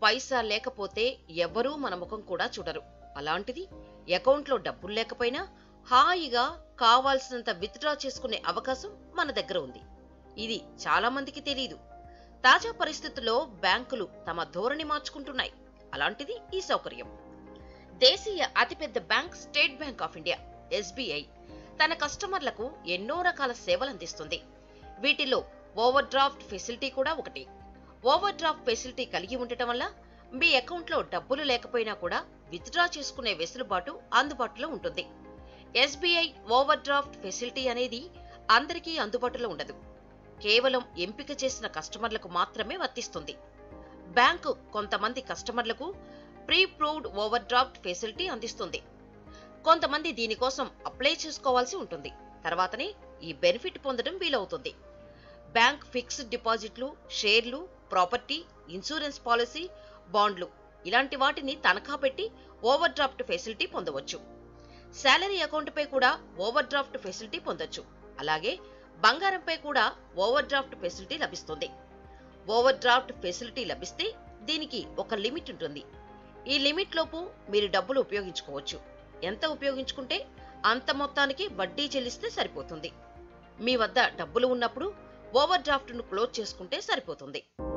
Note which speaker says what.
Speaker 1: పైసా లేకపోతే ఎవరూ మన ముఖం కూడా చూడరు అలాంటిది అకౌంట్లో డబ్బులు లేకపోయినా హాయిగా కావాల్సినంత విత్డ్రా చేసుకునే అవకాశం మన దగ్గర ఉంది ఇది చాలా మందికి తెలియదు తాజా పరిస్థితుల్లో బ్యాంకులు తమ ధోరణి మార్చుకుంటున్నాయి అలాంటిది ఈ సౌకర్యం దేశీయ అతిపెద్ద bank state bank of India SBI తన కస్టమర్లకు ఎన్నో రకాల సేవలు అందిస్తుంది వీటిలో ఓవర్ డ్రాఫ్ట్ ఫెసిలిటీ కూడా ఒకటి ఓవర్ డ్రాఫ్ట్ ఫెసిలిటీ కలిగి ఉండటం వల్ల మీ అకౌంట్లో డబ్బులు లేకపోయినా కూడా విత్డ్రా చేసుకునే వెసులుబాటు అందుబాటులో ఉంటుంది ఎస్బీఐ ఓవర్ డ్రాఫ్ట్ ఫెసిలిటీ అనేది అందరికీ అందుబాటులో ఉండదు కేవలం ఎంపిక చేసిన కస్టమర్లకు మాత్రమే వర్తిస్తుంది బ్యాంకు కొంతమంది కస్టమర్లకు pre approved overdraft facility అందిస్తుంది కొంతమంది దీనికోసం అప్లై చేసుకోవాల్సి ఉంటుంది తర్వాతనే ఈ బెనిఫిట్ పొందడం వీలవుతుంది బ్యాంక్ ఫిక్స్డ్ డిపాజిట్లు షేర్లు ప్రాపర్టీ ఇన్సూరెన్స్ పాలసీ బాండ్లు ఇలాంటి వాటిని తనఖా పెట్టి ఓవర్ డ్రాఫ్ట్ ఫెసిలిటీ పొందవచ్చు శాలరీ అకౌంట్పై కూడా ఓవర్ డ్రాఫ్ట్ ఫెసిలిటీ పొందొచ్చు అలాగే బంగారంపై కూడా ఓవర్ డ్రాఫ్ట్ ఫెసిలిటీ లభిస్తుంది ఓవర్ డ్రాఫ్ట్ ఫెసిలిటీ లభిస్తే దీనికి ఒక లిమిట్ ఉంటుంది ఈ లిమిట్ లోపు మీరు డబ్బులు ఉపయోగించుకోవచ్చు ఎంత ఉపయోగించుకుంటే అంత మొత్తానికి వడ్డీ చెల్లిస్తే సరిపోతుంది మీ వద్ద డబ్బులు ఉన్నప్పుడు ఓవర్ డ్రాఫ్ట్ను క్లోజ్ చేసుకుంటే సరిపోతుంది